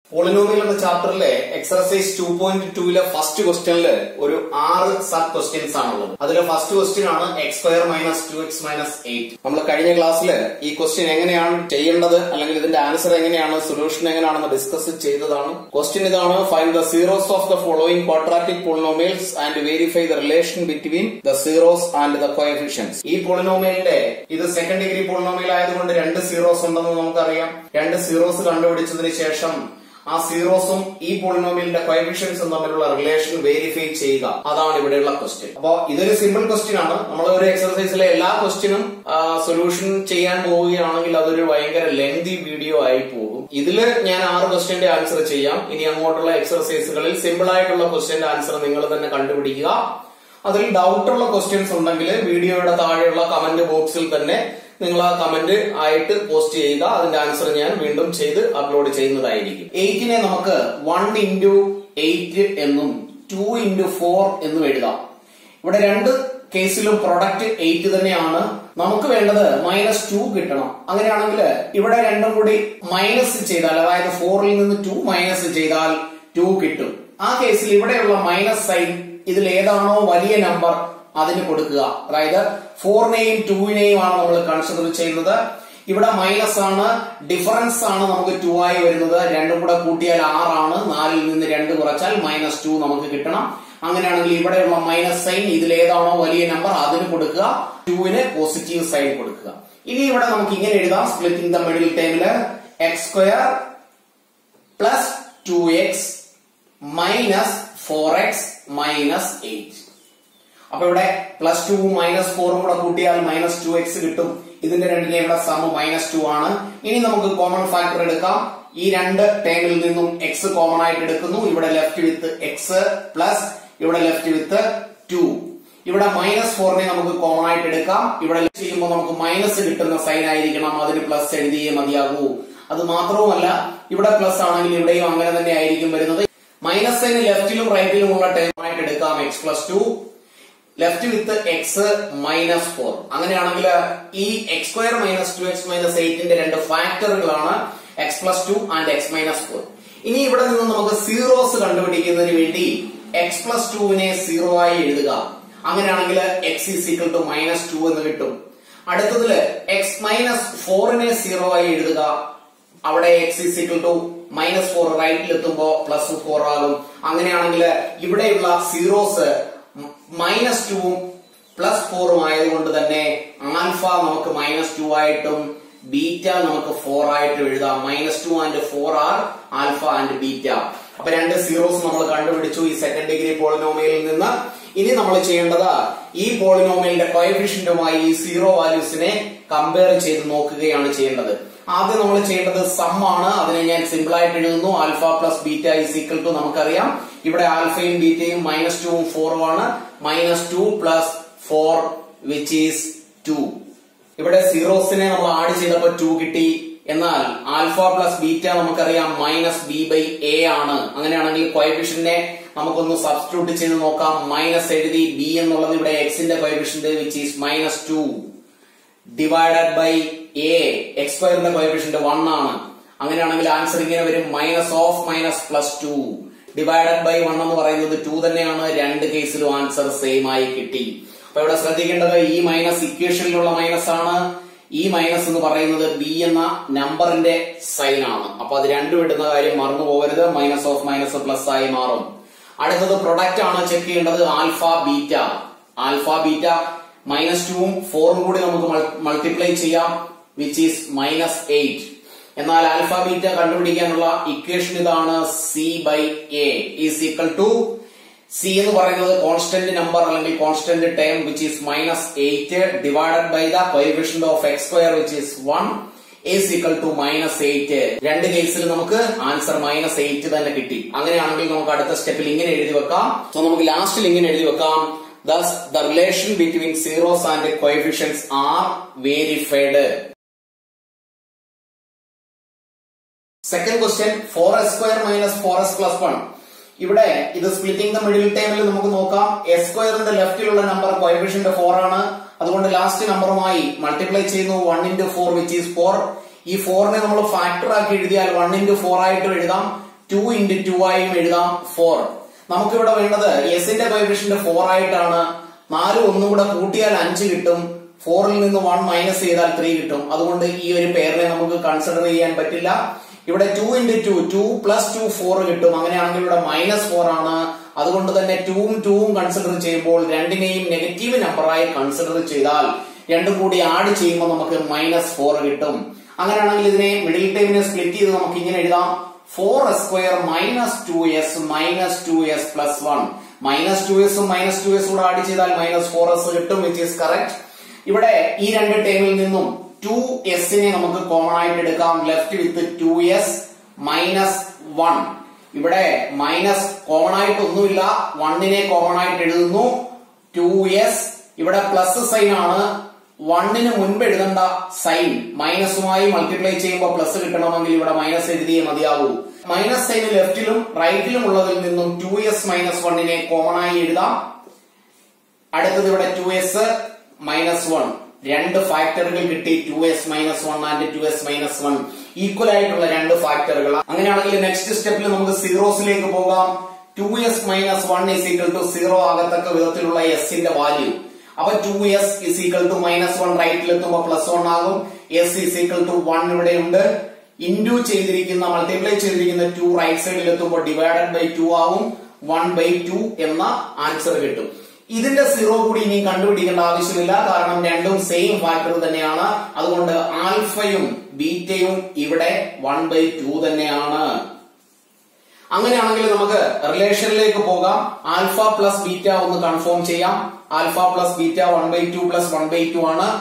Polynomial എന്ന ചാപ്റ്ററിലെ exercise two point ടൂവിലെ ഫസ്റ്റ് ക്വസ്റ്റ്യനില് ഒരു ആറ് സബ് ക്വസ്റ്റ്യൻസ് ആണുള്ളത് അതിലെ ഫസ്റ്റ് ക്വസ്റ്റ്യൻ ആണ് X square minus two X minus eight നമ്മൾ കഴിഞ്ഞ ക്ലാസ്സിൽ ഈ ക്വസ്റ്റ്യൻ എങ്ങനെയാണ് ചെയ്യേണ്ടത് അല്ലെങ്കിൽ ഇതിന്റെ ആൻസർ എങ്ങനെയാണ് സൊല്യൂഷൻ എങ്ങനെയാണെന്ന് ഡിസ്കസ് ചെയ്തതാണ് ക്വസ്റ്റ്യൻ ഇതാണ് find the zeros of the following quadratic polynomials and verify the relation between the zeros and the coefficients ഈ പോളിനോമിയലിന്റെ ഇത് സെക്കൻഡ് ഡിഗ്രി പോളിനോമിയൽ ആയതുകൊണ്ട് രണ്ട് സീറോസ് ഉണ്ടെന്ന് നമുക്കറിയാം രണ്ട് സീറോസ് കണ്ടുപിടിച്ചതിന് ശേഷം ആ സീറോസും ഈ പോളിനോമിയലിന്റെ കോയഫിഷ്യൻസും തമ്മിലുള്ള റിലേഷൻ വെരിഫൈ ചെയ്യുക അതാണ് ഇവിടെയുള്ള ക്വസ്റ്റ്യൻ അപ്പോ ഇതൊരു സിമ്പിൾ ക്വസ്റ്റ്യൻ ആണ് നമ്മൾ ഒരു എക്സർസൈസിലെ എല്ലാ ക്വസ്റ്റ്യനും സൊല്യൂഷൻ ചെയ്യാൻ പോവുകയാണെങ്കിൽ അതൊരു ഭയങ്കര ലെങ്തി വീഡിയോ ആയി പോകും ഇതില് ഞാൻ ആറ് ക്വസ്റ്റ്യന്റെ ആൻസർ ചെയ്യാം ഇനി അങ്ങോട്ടുള്ള എക്സർസൈസുകളിൽ സിമ്പിൾ ആയിട്ടുള്ള ക്വസ്റ്റ്യന്റെ ആൻസർ നിങ്ങൾ തന്നെ കണ്ടുപിടിക്കുക അതിൽ ഡൗട്ടുള്ള ക്വസ്റ്റ്യൻസ് ഉണ്ടെങ്കിൽ വീഡിയോയുടെ താഴെയുള്ള കമന്റ് ബോക്സിൽ തന്നെ നിങ്ങൾ ആ കമന്റ് ആയിട്ട് പോസ്റ്റ് ചെയ്യുക അതിന്റെ ആൻസർ ഞാൻ വീണ്ടും ചെയ്ത് അപ്ലോഡ് ചെയ്യുന്നതായിരിക്കും എയ്റ്റിനെ നമുക്ക് വൺ ഇൻറ്റു എയ്റ്റ് എന്നും ടു ഇൻറ്റു ഫോർ എന്നും എഴുതാം ഇവിടെ രണ്ട് കേസിലും പ്രൊഡക്റ്റ് എയ്റ്റ് തന്നെയാണ് നമുക്ക് വേണ്ടത് മൈനസ് ടു കിട്ടണം അങ്ങനെയാണെങ്കിൽ ഇവിടെ രണ്ടും കൂടി മൈനസ് ചെയ്താൽ അതായത് ഫോറിൽ നിന്ന് ടു മൈനസ് ചെയ്താൽ ടു കിട്ടും ആ കേസിൽ ഇവിടെയുള്ള മൈനസ് സൈൻ ഇതിൽ ഏതാണോ വലിയ നമ്പർ അതിന് കൊടുക്കുക അതായത് ഫോറിനെയും ടൂവിനെയും ആണ് നമ്മൾ കൺസിഡർ ചെയ്യുന്നത് ഇവിടെ മൈനസ് ആണ് ഡിഫറൻസ് ആണ് നമുക്ക് ടു ആയി വരുന്നത് രണ്ടും കൂടെ കൂട്ടിയാൽ ആറാണ് നാലിൽ നിന്ന് രണ്ട് കുറച്ചാൽ മൈനസ് ടു നമുക്ക് കിട്ടണം അങ്ങനെയാണെങ്കിൽ ഇവിടെയുള്ള മൈനസ് സൈൻ ഇതിൽ ഏതാണോ വലിയ നമ്പർ അതിന് കൊടുക്കുക ടുവിന് പോസിറ്റീവ് സൈൻ കൊടുക്കുക ഇനി ഇവിടെ നമുക്ക് ഇങ്ങനെ എഴുതാം സ്പ്ലിറ്റിംഗ് ദ മിഡിൽ ടൈമില് X square plus two X minus four X minus eight അപ്പൊ ഇവിടെ പ്ലസ് ടു മൈനസ് ഫോറും കൂടെ കൂട്ടിയാൽ മൈനസ് ടു എക്സ് കിട്ടും ഇതിന്റെ രണ്ടിന്റെ ഇവിടെ സമ മൈനസ് ടു ആണ് ഇനി നമുക്ക് കോമൺ ഫാക്ടർ എടുക്കാം ഈ രണ്ട് ടേമിൽ നിന്നും എക്സ് കോമൺ ആയിട്ട് എടുക്കുന്നു ഇവിടെ ലെഫ്റ്റ് വിത്ത് എക്സ് പ്ലസ് ഇവിടെ ലെഫ്റ്റ് വിത്ത് ടു ഇവിടെ മൈനസ് ഫോറിനെ നമുക്ക് കോമൺ ആയിട്ട് എടുക്കാം ഇവിടെ ചെയ്യുമ്പോൾ നമുക്ക് മൈനസ് കിട്ടുന്ന സൈൻ ആയിരിക്കണം അതിന് പ്ലസ് എഴുതിയേ മതിയാകൂ അത് മാത്രവുമല്ല ഇവിടെ പ്ലസ് ആണെങ്കിൽ ഇവിടെയും അങ്ങനെ തന്നെ ആയിരിക്കും വരുന്നത് മൈനസ് സൈന് ലെഫ്റ്റിലും റൈറ്റിലുമുള്ള ടേം ആയിട്ട് എടുക്കാം X plus two left with X minus four അങ്ങനെയാണെങ്കിൽ ഈ X square minus two X minus എയ്റ്റിന്റെ രണ്ട് ഫാക്ടറുകളാണ് X plus two and X minus four ഇനി ഇവിടെ നിന്ന് നമുക്ക് സീറോസ് കണ്ടുപിടിക്കുന്നതിന് വേണ്ടി എക്സ് പ്ലസ് ടുവിനെ സീറോ ആയി എഴുതുക അങ്ങനെയാണെങ്കിൽ X is equal to minus two എന്ന് കിട്ടും അടുത്തതില് എക്സ് മൈനസ് ഫോറിനെ സീറോ ആയി എഴുതുക അവിടെ X is equal to minus four റൈറ്റിൽ എത്തുമ്പോ പ്ലസ് ഫോർ ആകും അങ്ങനെയാണെങ്കിൽ ഇവിടെയുള്ള സീറോസ് മൈനസ് ടുവും പ്ലസ് ഫോറും ആയതുകൊണ്ട് തന്നെ ആൽഫ നമുക്ക് മൈനസ് ടു ആയിട്ടും ബീറ്റ നമുക്ക് ഫോർ ആയിട്ടും എഴുതാം minus two and four are alpha and beta അപ്പൊ രണ്ട് സീറോസ് നമ്മൾ കണ്ടുപിടിച്ചു ഈ സെക്കൻഡ് ഡിഗ്രി പോളിനോമിയലിൽ നിന്ന് ഇനി നമ്മൾ ചെയ്യേണ്ടത് ഈ പോളിനോമിയലിന്റെ കോയഫിഷ്യന്റുമായി ഈ സീറോ വാല്യൂസിനെ കമ്പയർ ചെയ്ത് നോക്കുകയാണ് ചെയ്യേണ്ടത് ആദ്യം നമ്മൾ ചെയ്യേണ്ടത് സം ആണ് അതിനെ ഞാൻ സിമ്പിൾ ആയിട്ട് എഴുതുന്നു alpha plus beta is equal to നമുക്കറിയാം ഇവിടെ ആൽഫയും ബീറ്റയും മൈനസ് ടുവും ഫോറും ആണ് minus two plus four which is two ഇവിടെ സീറോസിനെ നമ്മൾ ആഡ് ചെയ്തപ്പോൾ ടു കിട്ടി എന്നാൽ ആൽഫ പ്ലസ് ബീറ്റ നമുക്കറിയാം മൈനസ് ബി ബൈ എ ആണ് അങ്ങനെയാണെങ്കിൽ കോയഫിഷ്യനെ നമുക്കൊന്ന് സബ്സ്റ്റിറ്റ്യൂട്ട് ചെയ്ത് നോക്കാം മൈനസ് എഴുതി ബി എന്നുള്ളത് ഇവിടെ എക്സിന്റെ coefficient which is minus two divided by A X സ്ക്വയറിന്റെ കോയഫിഷ്യന്റ് വൺ ആണ് അങ്ങനെയാണെങ്കിൽ ആൻസർ ഇങ്ങനെ വരും minus of minus plus two divided by one എന്ന് പറയുന്നത് ടു തന്നെയാണ് രണ്ട് കേസിലും ആൻസർ സെയിം ആയി കിട്ടി അപ്പൊ ഇവിടെ ശ്രദ്ധിക്കേണ്ടത് ഈ മൈനസ് ഇക്വേഷനിലുള്ള മൈനസ് ആണ് ഈ മൈനസ് എന്ന് പറയുന്നത് ബി എന്ന നമ്പറിന്റെ സൈൻ ആണ് അപ്പൊ അത് രണ്ടും ഇടുന്ന കാര്യം മറന്നു പോകരുത് മൈനസ് ഓഫ് മൈനസ് പ്ലസ് ആയി മാറും അടുത്തത് പ്രൊഡക്റ്റ് ആണ് ചെക്ക് ചെയ്യേണ്ടത് alpha beta alpha beta minus ടുവും ഫോറും കൂടി നമുക്ക് മൾട്ടിപ്ലൈ ചെയ്യാം വിച്ച് ഈസ് മൈനസ് എയ്റ്റ് എന്നാൽ ആൽഫ ബീറ്റ കണ്ടുപിടിക്കാനുള്ള ഇക്വേഷൻ ഇതാണ് C by A is equal to C എന്ന് പറയുന്നത് കോൺസ്റ്റന്റ് നമ്പർ അല്ലെങ്കിൽ constant term which is minus eight divided by the coefficient of X square which is one is equal to minus eight രണ്ട് കേസിൽ നമുക്ക് answer minus eight തന്നെ കിട്ടി അങ്ങനെയാണെങ്കിൽ നമുക്ക് അടുത്ത സ്റ്റെപ്പിൽ ഇങ്ങനെ എഴുതി വെക്കാം സോ നമുക്ക് ലാസ്റ്റിൽ ഇങ്ങനെ എഴുതി വെക്കാം Thus, the relation between zeros and coefficients are verified. Second question, 4s square minus 4s plus 1. ഇവിടെ ഇത് സ്പ്ലിറ്റിംഗ് ദ മിഡിൽ ടൈമിൽ നമുക്ക് നോക്കാം എസ് സ്ക്വയറിന്റെ ലെഫ്റ്റിലുള്ള നമ്പർ കോയഫിഷ്യന്റ് ഫോർ ആണ് അതുകൊണ്ട് ലാസ്റ്റ് നമ്പറുമായി മൾട്ടിപ്ലൈ ചെയ്യുന്നു one into four which is four ഈ ഫോറിനെ നമ്മൾ ഫാക്ടർ ആക്കി എഴുതിയാൽ വൺ ഇന്റു ഫോർ ആയിട്ട് എഴുതാം ടു ഇൻറ്റു ടു ആയും എഴുതാം ഫോർ നമുക്കിവിടെ വേണ്ടത് എസിന്റെ കോയിഫിഷ്യന്റ് ഫോർ ആയിട്ടാണ് നാല് ഒന്നും കൂടെ കൂട്ടിയാൽ അഞ്ച് കിട്ടും ഫോറിൽ നിന്ന് വൺ മൈനസ് ചെയ്താൽ ത്രീ കിട്ടും അതുകൊണ്ട് ഈ ഒരു പേരിനെ നമുക്ക് കൺസിഡർ ചെയ്യാൻ പറ്റില്ല ഇവിടെ two into two two plus two four കിട്ടും അങ്ങനെയാണെങ്കിൽ ഇവിടെ മൈനസ് ഫോർ ആണ് അതുകൊണ്ട് തന്നെ ടൂവും ടൂവും കൺസിഡർ ചെയ്യുമ്പോൾ രണ്ടിനെയും നെഗറ്റീവ് നമ്പറായി കൺസിഡർ ചെയ്താൽ രണ്ടും കൂടി ആഡ് ചെയ്യുമ്പോൾ നമുക്ക് മൈനസ് ഫോർ കിട്ടും അങ്ങനെയാണെങ്കിൽ ഇതിനെ മിഡിൽ ടൈമിനെ സ്പ്ലിറ്റ് ചെയ്ത് നമുക്ക് ഇങ്ങനെ എഴുതാം four S square minus two S minus two S plus one minus two എസും മൈനസ് ടു എസ് കൂടെ ആഡ് ചെയ്താൽ മൈനസ് ഫോർ എസ് കിട്ടും വിച്ച് ഈസ് കറക്റ്റ് ഇവിടെ ഈ രണ്ട് ടേമിൽ നിന്നും ടു എസിനെ നമുക്ക് കോമൺ ആയിട്ട് എടുക്കാം left with two S minus one ഇവിടെ മൈനസ് കോമൺ ആയിട്ട് ഒന്നുമില്ല വണ്ണിനെ കോമൺ ആയിട്ട് എഴുതുന്നു ടു എസ് ഇവിടെ പ്ലസ് സൈൻ ആണ് വണ്ണിന് മുൻപ് എഴുതേണ്ട സൈൻ മൈനസുമായി മൾട്ടിപ്ലൈ ചെയ്യുമ്പോൾ പ്ലസ് കിട്ടണമെങ്കിൽ ഇവിടെ മൈനസ് എഴുതിയേ മതിയാവൂ മൈനസ് സൈൻ ലെഫ്റ്റിലും റൈറ്റിലും ഉള്ളതിൽ നിന്നും ടു എസ് മൈനസ് വണ്ണിനെ കോമൺ ആയി എഴുതാം അടുത്തത് ഇവിടെ ടു എസ് മൈനസ് വൺ രണ്ട് ഫാക്ടറുകൾ കിട്ടി two S minus one and two S minus one equal ആയിട്ടുള്ള രണ്ട് ഫാക്ടറുകൾ അങ്ങനെയാണെങ്കിൽ നെക്സ്റ്റ് സ്റ്റെപ്പിൽ നമുക്ക് സീറോസിലേക്ക് പോകാം two S minus one is equal to zero ആകത്തക്ക വിധത്തിലുള്ള എസിന്റെ വാല്യൂ അപ്പൊ two S is equal to minus one റൈറ്റിൽ എത്തുമ്പോൾ പ്ലസ് വൺ ആകും S is equal to one ഇവിടെ ഉണ്ട് ഇൻഡു ചെയ്തിരിക്കുന്ന മൾട്ടിപ്ലൈ ചെയ്തിരിക്കുന്ന ടു റൈറ്റ് സൈഡിൽ എത്തുമ്പോൾ ഡിവൈഡഡ് ബൈ ടു ആവും വൺ ബൈ ടു എന്ന ആൻസർ കിട്ടും ഇതിന്റെ സീറോ കൂടി ഇനി കണ്ടുപിടിക്കേണ്ട ആവശ്യമില്ല കാരണം രണ്ടും സെയിം ഫാക്ടർ തന്നെയാണ് അതുകൊണ്ട് ആൽഫയും ബീറ്റയും ഇവിടെ വൺ ബൈ ടു തന്നെയാണ് അങ്ങനെയാണെങ്കിൽ നമുക്ക് റിലേഷനിലേക്ക് പോകാം ആൽഫ പ്ലസ് ബീറ്റ ഒന്ന് കൺഫേം ചെയ്യാം alpha plus beta one by two plus one by two ആണ്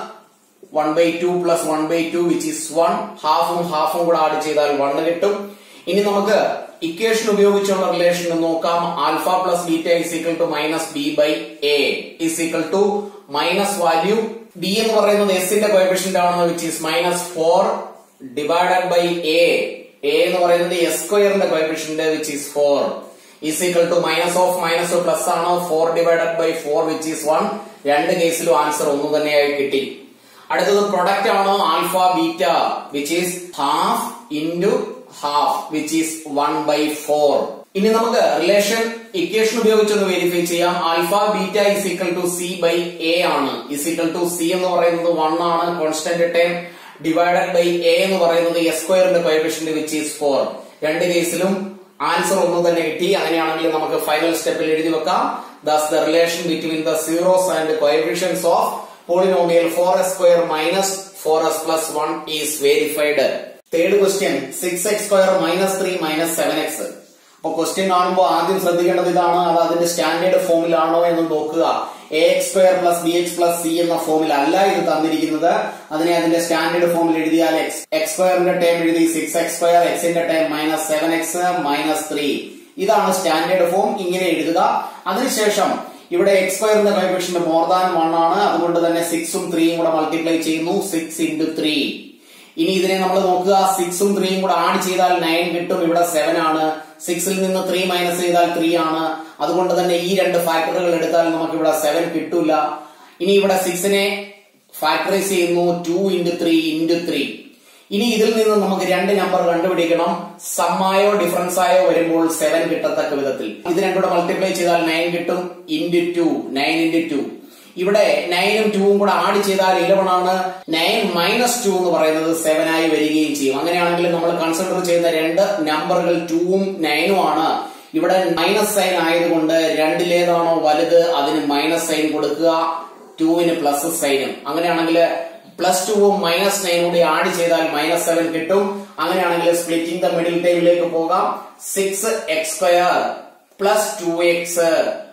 one by two plus one by two which is one ഹാഫും ഹാഫും കൂടെ ആഡ് ചെയ്താൽ വൺ കിട്ടും ഇനി നമുക്ക് ഇക്വേഷൻ ഉപയോഗിച്ചുള്ള റിലേഷൻ നോക്കാം alpha plus beta is equal to minus B by A is equal to minus value B എന്ന് പറയുന്നത് എസിന്റെ കോയഫിഷ്യന്റ് ആണ് which is minus four divided by A A എന്ന് പറയുന്നത് എസ് സ്ക്വയറിന്റെ coefficient which is four is equal to minus of minus plus ആണ് four divided by four which is one രണ്ട് കേസിലും ആൻസർ ഒന്ന് തന്നെയായി കിട്ടി അടുത്തത് പ്രൊഡക്റ്റ് ആണ് alpha beta which is half into half which is one by four ഇനി നമുക്ക് റിലേഷൻ ഇക്വേഷൻ ഉപയോഗിച്ചൊന്ന് വെരിഫൈ ചെയ്യാം alpha beta is equal to C by A ആണ് ഇസ് ഈക്വൽ ടു സി എന്ന് പറയുന്നത് വൺ ആണ് constant term divided by A എന്ന് പറയുന്നത് എസ് സ്ക്വയറിന്റെ കോയഫിഷ്യന്റ് വിച്ച് ഈസ് ഫോർ രണ്ട് കേസിലും ആൻസർ ഒന്നും തന്നെ കിട്ടി അങ്ങനെയാണെങ്കിൽ നമുക്ക് ഫൈനൽ സ്റ്റെപ്പിൽ എഴുതി വെക്കാം thus the relation between the zeros and coefficients of polynomial four S square minus four X plus one is verified third question six X square minus three minus seven X അപ്പൊ question കാണുമ്പോൾ ആദ്യം ശ്രദ്ധിക്കേണ്ടത് ഇതാണ് അത് അതിന്റെ standard ഫോമിലാണോ എന്ന് നോക്കുക A X square plus B X plus C എന്ന ഫോമിൽ അല്ല ഇത് തന്നിരിക്കുന്നത് അതിനെ അതിന്റെ സ്റ്റാൻഡേർഡ് ഫോമിൽ എഴുതിയാൽ എക്സ് എക്സ് സ്ക്വയറിന്റെ ടൈം എഴുതി സിക്സ് എക്സ് സ്ക്വയർ എക്സിന്റെ term minus seven X minus three ഇതാണ് സ്റ്റാൻഡേർഡ് ഫോം ഇങ്ങനെ എഴുതുക അതിനുശേഷം ഇവിടെ എക്സ് സ്ക്വയറിന്റെ കോയഫിഷ്യന്റ് മോർ ദാൻ വൺ ആണ് അതുകൊണ്ട് തന്നെ സിക്സും ത്രീയും കൂടെ മൾട്ടിപ്ലൈ ചെയ്യുന്നു സിക്സ് ഇൻറ്റു ത്രീ ഇനി ഇതിനെ നമ്മൾ നോക്കുക സിക്സും ത്രീയും കൂടെ ആഡ് ചെയ്താൽ നയൻ കിട്ടും ഇവിടെ സെവൻ ആണ് സിക്സിൽ നിന്ന് ത്രീ മൈനസ് ചെയ്താൽ ത്രീ ആണ് അതുകൊണ്ട് തന്നെ ഈ രണ്ട് ഫാക്ടറുകൾ എടുത്താൽ നമുക്ക് ഇവിടെ സെവൻ കിട്ടൂല ഇനി ഇവിടെ സിക്സിനെ ഫാക്ടറൈസ് ചെയ്യുന്നു two into three into three ഇനി ഇതിൽ നിന്ന് നമുക്ക് രണ്ട് നമ്പർ കണ്ടുപിടിക്കണം സമ്മായോ ഡിഫറൻസ് ആയോ വരുമ്പോൾ സെവൻ കിട്ടത്തക്ക വിധത്തിൽ ഇത് രണ്ടുകൂടെ മൾട്ടിപ്ലൈ ചെയ്താൽ നയൻ കിട്ടും into two nine into two ഇവിടെ നയനും ടൂവും കൂടെ ആഡ് ചെയ്താൽ ഇലവൺ ആണ് നയൻ മൈനസ് ടു എന്ന് പറയുന്നത് സെവൻ ആയി വരികയും ചെയ്യും അങ്ങനെയാണെങ്കിൽ നമ്മൾ കൺസിഡർ ചെയ്യുന്ന രണ്ട് നമ്പറുകൾ ടൂവും നയനും ആണ് ഇവിടെ മൈനസ് സൈൻ ആയതുകൊണ്ട് രണ്ടിലേതാണോ വലുത് അതിന് മൈനസ് സൈൻ കൊടുക്കുക ടൂവിന് പ്ലസ് സൈനും അങ്ങനെയാണെങ്കിൽ പ്ലസ് ടുവും മൈനസ് നയനും കൂടി ആഡ് ചെയ്താൽ മൈനസ് സെവൻ കിട്ടും അങ്ങനെയാണെങ്കിൽ സ്പ്ലിറ്റിംഗ് ദ മിഡിൽ ടൈമിലേക്ക് പോകാം six X square plus two X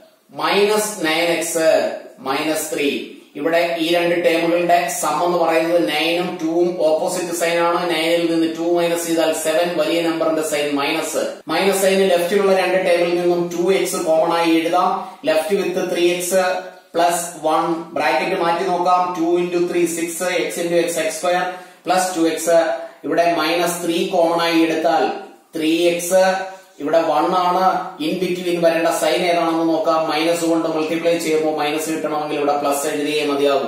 minus nine X minus three ഇവിടെ ഈ രണ്ട് ടേമുകളുടെ സം എന്ന് പറയുന്നത് നയനും ടൂവും ഓപ്പോസിറ്റ് സൈൻ ആണ് നയനിൽ നിന്ന് ടു മൈനസ് ചെയ്താൽ സെവൻ വലിയ നമ്പറിന്റെ സൈൻ മൈനസ് മൈനസ് സൈന് ലെഫ്റ്റിലുള്ള രണ്ട് ടേമിൽ നിന്നും ടു എക്സ് കോമൺ ആയി എഴുതാം left with three X plus one bracket മാറ്റി നോക്കാം two into three six X into X X square plus two X ഇവിടെ മൈനസ് ത്രീ കോമൺ ആയി എടുത്താൽ ത്രീ എക്സ് ഇവിടെ വൺ ആണ് ഇൻ ബിറ്റ്വീൻ വരേണ്ട സൈൻ ഏതാണെന്ന് നോക്കാം മൈനസ് കൊണ്ട് മൾട്ടിപ്ലൈ ചെയ്യുമ്പോൾ മൈനസ് കിട്ടണമെങ്കിൽ ഇവിടെ പ്ലസ് എഴുതിയേ മതിയാകൂ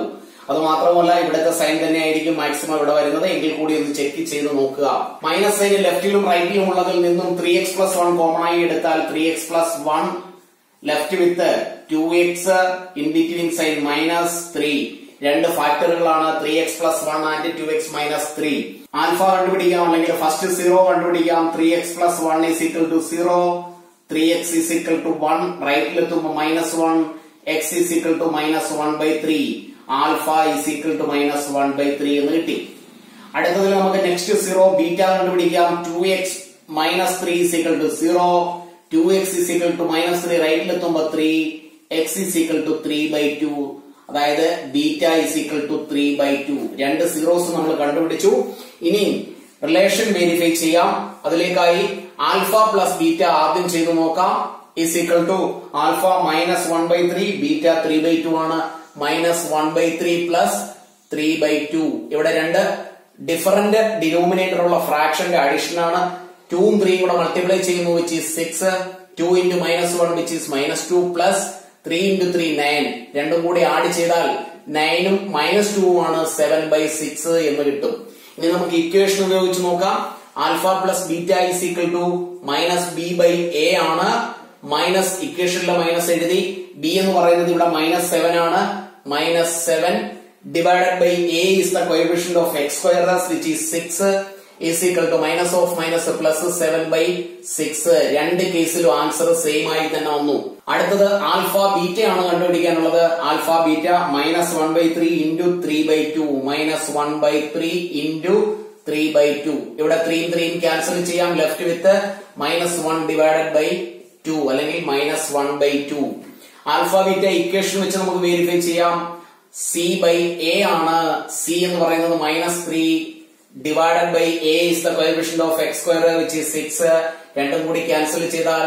അത് മാത്രമല്ല ഇവിടുത്തെ സൈൻ തന്നെ ആയിരിക്കും മാക്സിമം ഇവിടെ വരുന്നത് എങ്കിൽ കൂടി ഒന്ന് ചെക്ക് ചെയ്ത് നോക്കുക മൈനസ് സൈൻ ലെഫ്റ്റിലും റൈറ്റിലും ഉള്ളതിൽ നിന്നും three X plus one common ആയി എടുത്താൽ three X plus one left with two X in between sign minus three രണ്ട് ഫാക്ടറുകളാണ് three X plus one and two X minus three alpha കണ്ടുപിടിക്കാം അല്ലെങ്കിൽ ഫസ്റ്റ് സീറോ കണ്ടുപിടിക്കാം three X plus one is equal to zero three X is equal to one റൈറ്റിലെത്തുമ്പോൾ minus one X is equal to minus one by three alpha is equal to minus one by three എന്ന് കിട്ടി അടുത്തതിൽ നമുക്ക് next zero beta കണ്ടുപിടിക്കാം two X minus three is equal to zero two X is equal to minus three റൈറ്റിലെത്തുമ്പോൾ three X is equal to three by two അതായത് beta is equal to three by two രണ്ട് zeros നമ്മൾ കണ്ടുപിടിച്ചു ഇനി relation verify ചെയ്യാം അതിലേക്കായി alpha plus beta ആദ്യം ചെയ്തു നോക്കാം is equal to alpha minus one by three beta three by two ആണ് minus one by three plus three by two ഇവിടെ രണ്ട് ഡിഫറന്റ് ഡിനോമിനേറ്റർ ഉള്ള ഫ്രാക്ഷന്റെ അഡീഷൻ ആണ് ടൂവും ത്രീയും കൂടെ മൾട്ടിപ്ലൈ ചെയ്യുന്നു which is six two into minus one which is minus two plus three into three nine രണ്ടും കൂടി ആഡ് ചെയ്താൽ നയനും മൈനസ് ടൂവും ആണ് സെവൻ ബൈ സിക്സ് എന്ന് കിട്ടും ഇനി നമുക്ക് ഇക്വേഷൻ ഉപയോഗിച്ച് നോക്കാം alpha plus beta is equal to minus B by A ആണ് മൈനസ് ഇക്വേഷനിലെ മൈനസ് എഴുതി ബി എന്ന് പറയുന്നത് ഇവിടെ മൈനസ് സെവൻ ആണ് minus seven divided by A is the coefficient of X square which is six is equal to minus of minus plus seven by six രണ്ട് കേസിലും answer same ആയി തന്നെ വന്നു അടുത്തത് ആൽഫ ബീറ്റ ആണ് കണ്ടുപിടിക്കാനുള്ളത് alpha beta minus one by three into three by two minus one by three into three by two ഇവിടെ ത്രീയും ത്രീയും ക്യാൻസൽ ചെയ്യാം left with minus one divided by two അല്ലെങ്കിൽ minus one by two alpha beta equation വെച്ച് നമുക്ക് verify ചെയ്യാം C by A ആണ് C എന്ന് പറയുന്നത് minus three divided by A is the coefficient of X square which is six രണ്ടും കൂടി cancel ചെയ്താൽ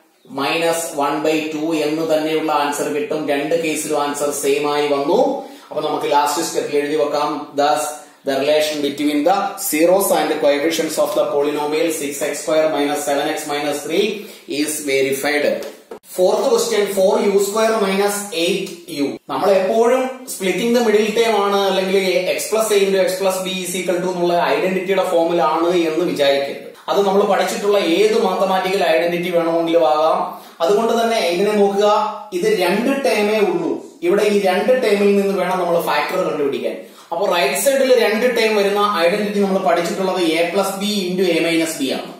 മൈനസ് വൺ ബൈ ടു എന്ന് തന്നെയുള്ള ആൻസർ കിട്ടും രണ്ട് കേസിലും ആൻസർ സെയിം ആയി വന്നു അപ്പൊ നമുക്ക് ലാസ്റ്റ് സ്റ്റെപ്പിൽ എഴുതി വെക്കാം thus the relation between the zeros and the coefficients of the polynomial 6x square minus 7x minus 3 is verified. Fourth question four U square minus eight U നമ്മൾ എപ്പോഴും സ്പ്ലിറ്റിംഗ് ദ മിഡിൽ ടേം ആണ് അല്ലെങ്കിൽ X plus A into X plus B equal to എന്നുള്ള ഐഡന്റിറ്റിയുടെ ഫോമിലാണ് എന്ന് വിചാരിക്കരുത് അത് നമ്മൾ പഠിച്ചിട്ടുള്ള ഏത് മാത്തമാറ്റിക്കൽ ഐഡന്റിറ്റി വേണമെങ്കിലും ആകാം അതുകൊണ്ട് തന്നെ ഇതിനെ നോക്കുക ഇത് രണ്ട് ടേമേ ഉള്ളൂ ഇവിടെ ഈ രണ്ട് ടേമിൽ നിന്ന് വേണം നമ്മൾ ഫാക്ടർ കണ്ടുപിടിക്കാൻ അപ്പോൾ റൈറ്റ് സൈഡിൽ രണ്ട് ടേം വരുന്ന ഐഡന്റിറ്റി നമ്മൾ പഠിച്ചിട്ടുള്ളത് A plus B into A minus B ആണ്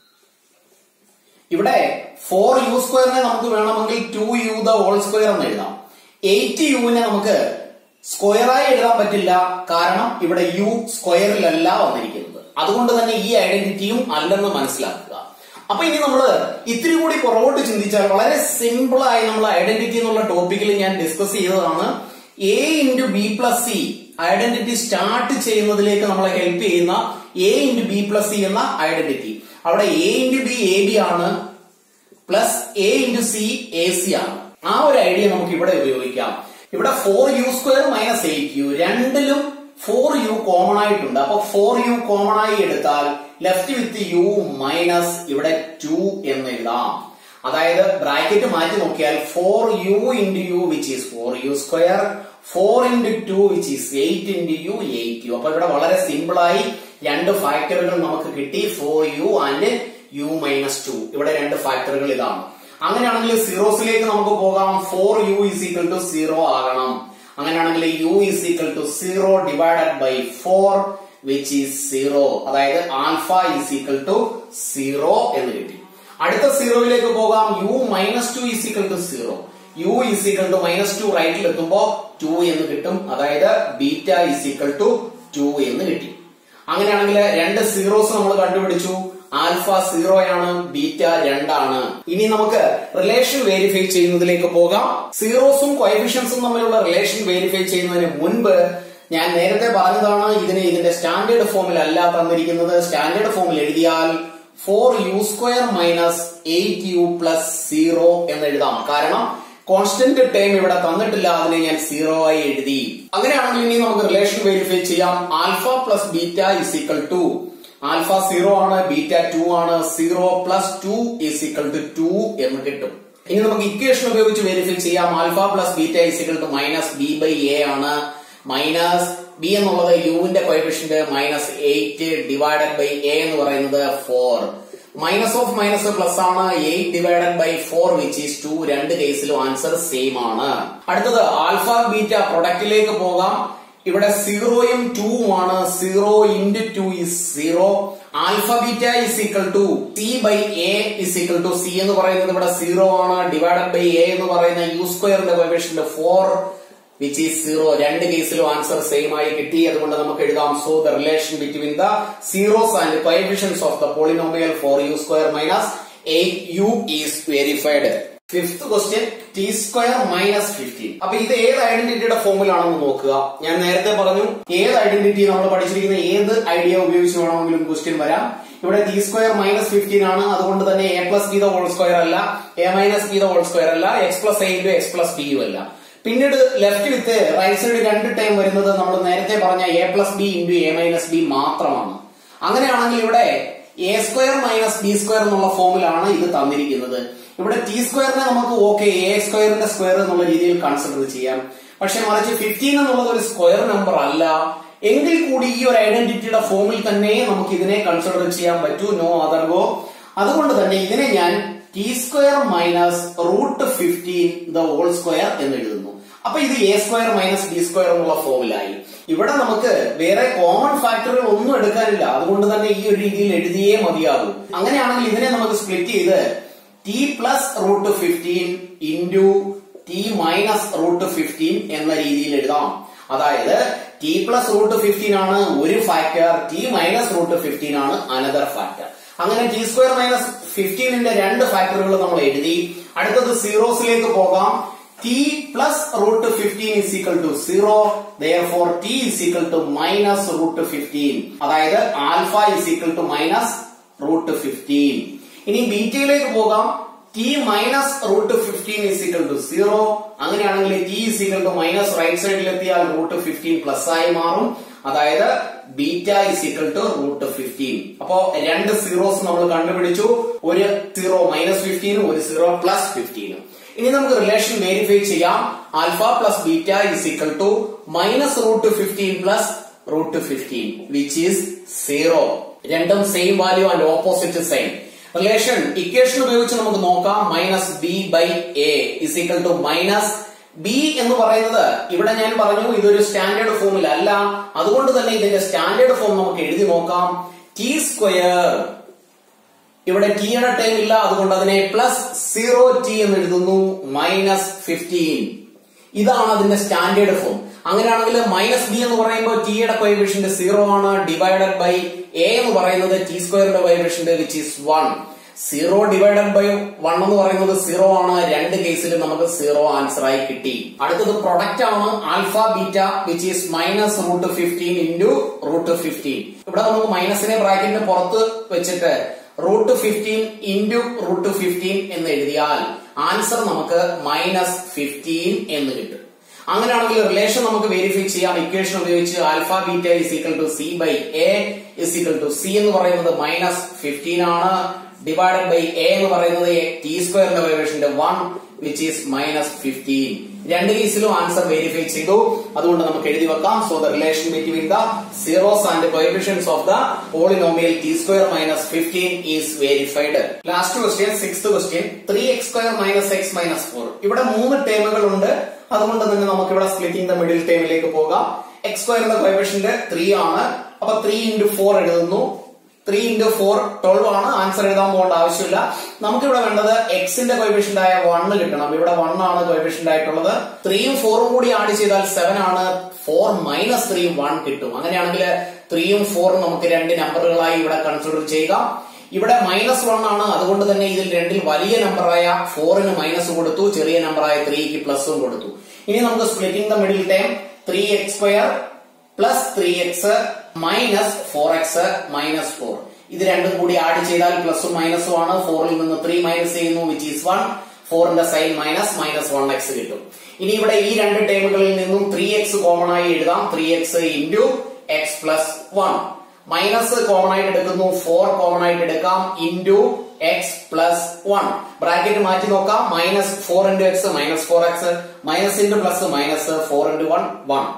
ഇവിടെ ഫോർ യു സ്ക്വയറിനെ നമുക്ക് വേണമെങ്കിൽ two U the whole square എന്ന് എഴുതാം എയ്റ്റ് യുവിനെ നമുക്ക് സ്ക്വയറായി എഴുതാൻ പറ്റില്ല കാരണം ഇവിടെ യു സ്ക്വയറിലല്ല വന്നിരിക്കുന്നത് അതുകൊണ്ട് തന്നെ ഈ ഐഡന്റിറ്റിയും അല്ലെന്ന് മനസ്സിലാക്കുക അപ്പൊ ഇനി നമ്മൾ ഇത്തിരി കൂടി പുറകോട്ട് ചിന്തിച്ചാൽ വളരെ സിമ്പിൾ ആയി നമ്മൾ ഐഡന്റിറ്റി എന്നുള്ള ടോപ്പിക്കിൽ ഞാൻ ഡിസ്കസ് ചെയ്തതാണ് A into B plus C identity start ചെയ്യുന്നതിലേക്ക് നമ്മളെ ഹെൽപ്പ് ചെയ്യുന്ന A into B plus C എന്ന ഐഡന്റിറ്റി അവിടെ A into B A B ആണ് plus A into C A C ആണ് ആ ഒരു ഐഡിയ നമുക്ക് ഇവിടെ ഉപയോഗിക്കാം ഇവിടെ four U square minus eight U രണ്ടിലും ഫോർ യു കോമൺ ആയിട്ടുണ്ട് അപ്പൊ ഫോർ യു കോമൺ ആയി എടുത്താൽ ലെഫ്റ്റ് വിത്ത് യു മൈനസ് ഇവിടെ ടു എന്ന് എഴുതാം അതായത് ബ്രാക്കറ്റ് മാറ്റി നോക്കിയാൽ four U into U which is four U square four into two which is eight into U eight U അപ്പൊ ഇവിടെ വളരെ സിമ്പിൾ ആയി രണ്ട് ഫാക്ടറുകൾ നമുക്ക് കിട്ടി four U and U minus two ഇവിടെ രണ്ട് ഫാക്ടറുകൾ ഇതാണ് അങ്ങനെയാണെങ്കിൽ സീറോസിലേക്ക് നമുക്ക് പോകാം four U is equal to zero ആകണം അങ്ങനെയാണെങ്കിൽ U is equal to zero divided by four which is zero അതായത് alpha is equal to zero എന്ന് കിട്ടി അടുത്ത സീറോയിലേക്ക് പോകാം U minus two is equal to zero U is equal to minus two റൈറ്റിൽ എത്തുമ്പോ ടു എന്ന് കിട്ടും അതായത് beta is equal to two two കിട്ടി അങ്ങനെയാണെങ്കിൽ രണ്ട് സീറോസ് നമ്മൾ കണ്ടുപിടിച്ചു ആൽഫ സീറോയാണ് ബീറ്റ രണ്ടാണ് ഇനി നമുക്ക് റിലേഷൻ വെരിഫൈ ചെയ്യുന്നതിലേക്ക് പോകാം സീറോസും കോയഫിഷ്യൻസും തമ്മിലുള്ള റിലേഷൻ വെരിഫൈ ചെയ്യുന്നതിന് മുൻപ് ഞാൻ നേരത്തെ പറഞ്ഞതാണ് ഇതിന് ഇതിന്റെ സ്റ്റാൻഡേർഡ് ഫോമിൽ അല്ല തന്നിരിക്കുന്നത് സ്റ്റാൻഡേർഡ് ഫോമിൽ എഴുതിയാൽ four U square minus eight U plus zero എന്ന് എഴുതാം കാരണം കോൺസ്റ്റന്റ് ടൈം ഇവിടെ തന്നിട്ടില്ല അതിനെ ഞാൻ സീറോ ആയി എഴുതി അങ്ങനെയാണെങ്കിൽ ഇനി നമുക്ക് റിലേഷൻ വെരിഫൈ ചെയ്യാം alpha plus beta is equal to alpha zero ആണ് ബീറ്റ ടു ആണ് zero plus two is equal to two എന്ന് കിട്ടും ഇനി നമുക്ക് ഇക്വേഷൻ ഉപയോഗിച്ച് വെരിഫൈ ചെയ്യാം alpha plus beta is equal to minus B by A ആണ് മൈനസ് ബി എന്നുള്ളത് യുവിന്റെ coefficient minus eight divided by A എന്ന് പറയുന്നത് four minus of minus plus ആണ് eight divided by four which is to രണ്ട് കേസിലും answer same ആണ് അടുത്തത് ആൽഫ ബീറ്റ പ്രൊഡക്റ്റിലേക്ക് പോകാം ഇവിടെ സീറോയും ടൂവും ആണ് zero into two is zero alpha beta is equal to C by A is equal to C എന്ന് പറയുന്നത് ഇവിടെ സീറോ ആണ് ഡിവൈഡഡ് ബൈ എ എന്ന് പറയുന്ന യു സ്ക്വയറിന്റെ coefficient four which is zero രണ്ട് കേസിലും ആൻസർ സെയിം ആയി കിട്ടി അതുകൊണ്ട് നമുക്ക് എഴുതാം so the relation between the zeros and coefficients of the polynomial four U square minus eight U is verified fifth question T square minus fifteen അപ്പൊ ഇത് ഏത് ഐഡന്റിറ്റിയുടെ ഫോമിലാണെന്ന് നോക്കുക ഞാൻ നേരത്തെ പറഞ്ഞു ഏത് ഐഡന്റിറ്റി നമ്മൾ പഠിച്ചിരിക്കുന്ന ഏത് ഐഡിയ ഉപയോഗിച്ച് വേണമെങ്കിലും ക്വസ്റ്റ്യൻ വരാം ഇവിടെ ടി സ്ക്വയർ മൈനസ് ഫിഫ്റ്റീൻ ആണ് അതുകൊണ്ട് തന്നെ A plus B the whole square അല്ല A minus B the whole square അല്ല X plus A into X plus ബിയും അല്ല പിന്നീട് ലെഫ്റ്റ് വിത്ത് റൈറ്റ് സൈഡ് രണ്ട് ടൈം വരുന്നത് നമ്മൾ നേരത്തെ പറഞ്ഞ A plus B into A minus B മാത്രമാണ് അങ്ങനെയാണെങ്കിൽ ഇവിടെ A square minus B square എന്നുള്ള ഫോമിലാണ് ഇത് തന്നിരിക്കുന്നത് ഇവിടെ ടി സ്ക്വയറിനെ നമുക്ക് ഓക്കെ എ സ്ക്വയറിന്റെ സ്ക്വയർ എന്നുള്ള രീതിയിൽ കൺസിഡർ ചെയ്യാം പക്ഷെ മറിച്ച് ഫിഫ്റ്റീൻ എന്നുള്ളത് ഒരു സ്ക്വയർ നമ്പർ അല്ല എങ്കിൽ കൂടി ഈ ഒരു ഐഡന്റിറ്റിയുടെ ഫോമിൽ തന്നെ നമുക്ക് ഇതിനെ കൺസിഡർ ചെയ്യാൻ പറ്റൂ നോ അതർ ഗോ അതുകൊണ്ട് തന്നെ ഇതിനെ ഞാൻ T square minus root fifteen the whole square എന്ന് എഴുതുന്നു അപ്പൊ ഇത് A square minus B square എന്നുള്ള ഫോമിലായി ഇവിടെ നമുക്ക് വേറെ കോമൺ ഫാക്ടറുകൾ ഒന്നും എടുക്കാനില്ല അതുകൊണ്ട് തന്നെ ഈ ഒരു രീതിയിൽ എഴുതിയേ മതിയാകൂ അങ്ങനെയാണെങ്കിൽ ഇതിനെ നമുക്ക് സ്പ്ലിറ്റ് ചെയ്ത് T plus root fifteen into T minus root fifteen എന്ന രീതിയിൽ എഴുതാം അതായത് ടി പ്ലസ് റൂട്ട് ഫിഫ്റ്റീൻ ആണ് ഒരു factor T minus root fifteen ആണ് അനദർ ഫാക്ടർ അങ്ങനെ ടി സ്ക്വയർ മൈനസ് ഫിഫ്റ്റീനിന്റെ രണ്ട് ഫാക്ടറുകൾ നമ്മൾ എഴുതി അടുത്തത് സീറോസിലേക്ക് പോകാം T plus root fifteen is equal to zero therefore T is equal to minus root fifteen അതായത് alpha is equal to minus root fifteen ഇനി ബീറ്റയിലേക്ക് പോകാം T minus root fifteen is equal to zero അങ്ങനെയാണെങ്കിൽ T is equal to minus right സൈഡിൽ എത്തിയാൽ root fifteen plus ആയി മാറും അതായത് beta is equal to root fifteen അപ്പോ രണ്ട് സീറോസ് നമ്മൾ കണ്ടുപിടിച്ചു ഒരു സീറോ മൈനസ് ഫിഫ്റ്റീനും ഒരു സീറോ പ്ലസ് ഫിഫ്റ്റീനും ഇനി നമുക്ക് റിലേഷൻ വെരിഫൈ ചെയ്യാം alpha plus beta is equal to minus root fifteen plus root fifteen which is zero രണ്ടും same value and opposite same relation equation ഉപയോഗിച്ച് നമുക്ക് നോക്കാം minus B by A is equal to minus b എന്ന് പറയുന്നത് ഇവിടെ ഞാൻ പറഞ്ഞു ഇതൊരു സ്റ്റാൻഡേർഡ് ഫോമിൽ അല്ല അതുകൊണ്ട് തന്നെ ഇതിന്റെ സ്റ്റാൻഡേർഡ് ഫോം നമുക്ക് എഴുതി നോക്കാം ടി സ്ക്വയർ ഇവിടെ ടിയുടെ ടൈം ഇല്ല അതുകൊണ്ട് അതിനെ പ്ലസ് സീറോ ടി എന്ന് എഴുതുന്നു മൈനസ് ഫിഫ്റ്റീൻ ഇതാണ് അതിന്റെ സ്റ്റാൻഡേർഡ് ഫോം അങ്ങനെയാണെങ്കിൽ മൈനസ് ബി എന്ന് പറയുമ്പോൾ ടിയുടെ കോയിഫിഷ്യന്റ് സീറോ ആണ് ഡിവൈഡഡ് ബൈ എ എന്ന് പറയുന്നത് ടി സ്ക്വയറിന്റെ coefficient which is one zero divided by one എന്ന് പറയുന്നത് സീറോ ആണ് രണ്ട് കേസിലും നമുക്ക് സീറോ ആൻസർ ആയി കിട്ടി അടുത്തത് പ്രൊഡക്റ്റ് ആണ് alpha beta which is minus root fifteen into root fifteen ഇവിടെ നമുക്ക് മൈനസിനെ ബ്രാക്കറ്റിന് പുറത്ത് വെച്ചിട്ട് root fifteen into root fifteen എന്ന് എഴുതിയാൽ ആൻസർ നമുക്ക് മൈനസ് ഫിഫ്റ്റീൻ എന്ന് കിട്ടും അങ്ങനെയാണെങ്കിൽ റിലേഷൻ നമുക്ക് വെരിഫൈ ചെയ്യാം ഇക്വേഷൻ ഉപയോഗിച്ച് alpha beta is equal to C by A is equal to C എന്ന് പറയുന്നത് മൈനസ് ഫിഫ്റ്റീൻ ആണ് ഡിവൈഡഡ് ബൈ എ എന്ന് പറയുന്നത് ടി സ്ക്വയറിന്റെ വേരിയേഷന്റെ one which is minus fifteen രണ്ട് കേസിലും ആൻസർ വെരിഫൈ ചെയ്തു അതുകൊണ്ട് നമുക്ക് എഴുതി വെക്കാം so the relation between the zeros and coefficients of the polynomial t square minus fifteen is verified last question six question three x square minus x minus four ഇവിടെ മൂന്ന് ടേമുകൾ ഉണ്ട് അതുകൊണ്ട് തന്നെ നമുക്ക് ഇവിടെ സ്പ്ലിറ്റിംഗ് ദ മിഡിൽ ടേമിലേക്ക് പോകാം X സ്ക്വയറിന്റെ coefficient three ആണ് അപ്പൊ ത്രീ ഇന്റു ഫോർ എഴുതുന്നു ത്രീ ഇന്റു ഫോർ ട്വൽവ് ആണ് ആൻസർ എഴുതാൻ പോകേണ്ട ആവശ്യമില്ല നമുക്കിവിടെ വേണ്ടത് എക്സിന്റെ കോയിഫിഷ്യന്റ് ആയ വണ്ണ് കിട്ടണം ഇവിടെ വൺ ആണ് കോയിഫിഷ്യന്റ് ആയിട്ടുള്ളത് ത്രീയും ഫോറും കൂടി ആഡ് ചെയ്താൽ സെവൻ ആണ് ഫോർ മൈനസ് ത്രീ വൺ കിട്ടും അങ്ങനെയാണെങ്കിൽ ത്രീയും ഫോറും നമുക്ക് രണ്ട് നമ്പറുകളായി ഇവിടെ കൺസിഡർ ചെയ്യുക ഇവിടെ മൈനസ് വൺ ആണ് അതുകൊണ്ട് തന്നെ ഇതിൽ രണ്ടിൽ വലിയ നമ്പറായ ഫോറിന് മൈനസ് കൊടുത്തു ചെറിയ നമ്പറായ ത്രീക്ക് പ്ലസും കൊടുത്തു ഇനി നമുക്ക് splitting the middle time three x square plus three x minus four X minus four ഇത് രണ്ടും കൂടി ആഡ് ചെയ്താൽ പ്ലസും മൈനസും ആണ് ഫോറിൽ നിന്ന് ത്രീ മൈനസ് ചെയ്യുന്നു വിച്ച് ഈസ് വൺ ഫോറിന്റെ sign minus minus one x കിട്ടും ഇനി ഇവിടെ ഈ രണ്ട് ടേമുകളിൽ നിന്നും ത്രീ എക്സ് കോമൺ ആയി എഴുതാം three x into X plus one minus common ആയിട്ട് എടുക്കുന്നു ഫോർ കോമൺ ആയിട്ട് എടുക്കാം into X plus one bracket മാറ്റി നോക്കാം minus four into x minus four X minus into plus minus four into one one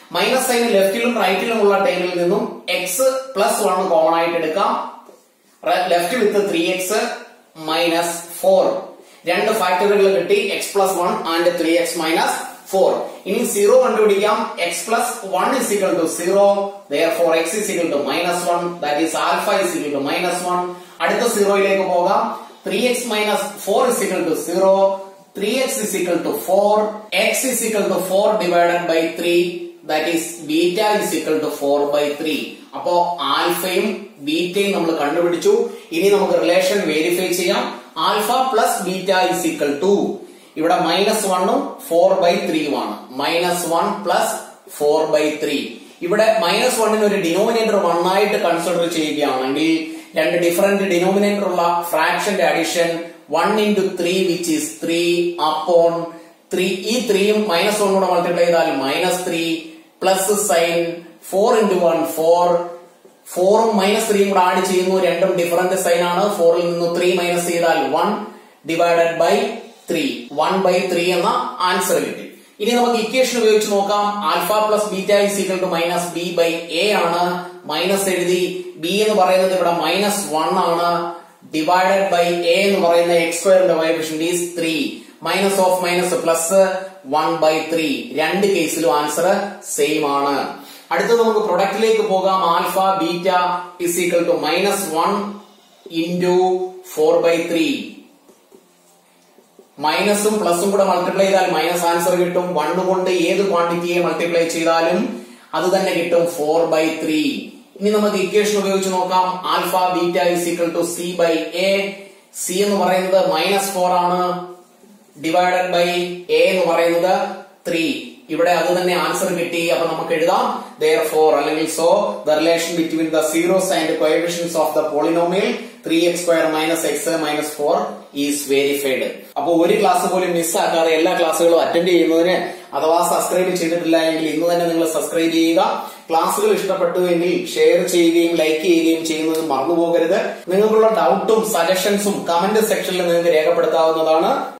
minus sign ലെഫ്റ്റിലും റൈറ്റിലുമുള്ള ടേമിൽ നിന്നും എക്സ് പ്ലസ് വൺ കോമൺ ആയിട്ട് എടുക്കാം left with three x minus four രണ്ട് ഫാക്ടറുകൾ കിട്ടി x plus one and three x minus four ഇനി സീറോ കണ്ടുപിടിക്കാം x plus one is equal to zero therefore x is equal to minus one that is alpha is equal to minus one അടുത്ത സീറോയിലേക്ക് പോകാം three x minus four is equal to zero three x is equal to four x is equal to four divided by three that is beta is equal to four by three അപ്പോ ആൽഫയും ബീറ്റയും നമ്മൾ കണ്ടുപിടിച്ചു ഇനി നമുക്ക് relation verify ചെയ്യാം alpha plus beta is equal to ഇവിടെ minus വണ്ണും ഫോർ ബൈ ത്രീയുമാണ് minus one plus four by three ഇവിടെ മൈനസ് വണ്ണിന് ഒരു ഡിനോമിനേറ്റർ വൺ ആയിട്ട് കൺസിഡർ ചെയ്യുകയാണെങ്കിൽ രണ്ട് ഡിഫറെന്റ് ഡിനോമിനേറ്റർ ഉള്ള ഫ്രാക്ഷന്റെ addition one into three which is three upon three ഈ ത്രീയും മൈനസ് വൺ കൂടെ മൾട്ടിപ്ലൈ ചെയ്താൽ minus three plus sign four into one four ഫോറും മൈനസ് ത്രീയും കൂടെ ആഡ് ചെയ്യുന്നു രണ്ടും ഡിഫറന്റ് സൈൻ ആണ് ഫോറിൽ നിന്ന് ത്രീ മൈനസ് ചെയ്താൽ one divided by three one by three എന്ന ആൻസർ കിട്ടി ഇനി നമുക്ക് ഇക്വേഷൻ ഉപയോഗിച്ച് നോക്കാം alpha plus beta is equal to minus B by A ആണ് മൈനസ് എഴുതി ബി എന്ന് പറയുന്നത് ഇവിടെ മൈനസ് വൺ ആണ് ഡിവൈഡഡ് ബൈ എ എന്ന് പറയുന്ന എക്സ് സ്ക്വയറിന്റെ coefficient is three minus of minus plus one by three രണ്ട് കേസിലും ആൻസർ സെയിം ആണ് അടുത്ത നമുക്ക് പ്രൊഡക്റ്റിലേക്ക് പോകാം alpha beta is equal to minus one into four by three മൈനസും പ്ലസും കൂടെ മൾട്ടിപ്ലൈ ചെയ്താൽ മൈനസ് ആൻസർ കിട്ടും വൺ കൊണ്ട് ഏത് ക്വാണ്ടിറ്റിയെ മൾട്ടിപ്ലൈ ചെയ്താലും അത് തന്നെ കിട്ടും ഫോർ ബൈ ത്രീ ഇനി നമുക്ക് ഇക്വേഷൻ ഉപയോഗിച്ച് നോക്കാം alpha beta is equal to C by a c എന്ന് പറയുന്നത് മൈനസ് ഫോർ ആണ് ഡിവൈഡഡ് ബൈ എ എന്ന് പറയുന്നത് ത്രീ ഇവിടെ അത് തന്നെ ആൻസർ കിട്ടി അപ്പൊ നമുക്ക് എഴുതാം ദയർ ഫോർ അല്ലെങ്കിൽ so the relation between the zeros and coefficients of the polynomial three x square minus x minus four is verified അപ്പോൾ ഒരു ക്ലാസ് പോലും മിസ്സാക്കാതെ എല്ലാ ക്ലാസ്സുകളും അറ്റൻഡ് ചെയ്യുന്നതിന് അഥവാ സബ്സ്ക്രൈബ് ചെയ്തിട്ടില്ല എങ്കിൽ ഇന്ന് തന്നെ നിങ്ങൾ സബ്സ്ക്രൈബ് ചെയ്യുക ക്ലാസ്സുകൾ ഇഷ്ടപ്പെട്ടു എങ്കിൽ ഷെയർ ചെയ്യുകയും ലൈക്ക് ചെയ്യുകയും ചെയ്യുന്നത് മറന്നു പോകരുത് നിങ്ങൾക്കുള്ള ഡൗട്ടും സജഷൻസും കമന്റ് സെക്ഷനിൽ നിങ്ങൾക്ക് രേഖപ്പെടുത്താവുന്നതാണ്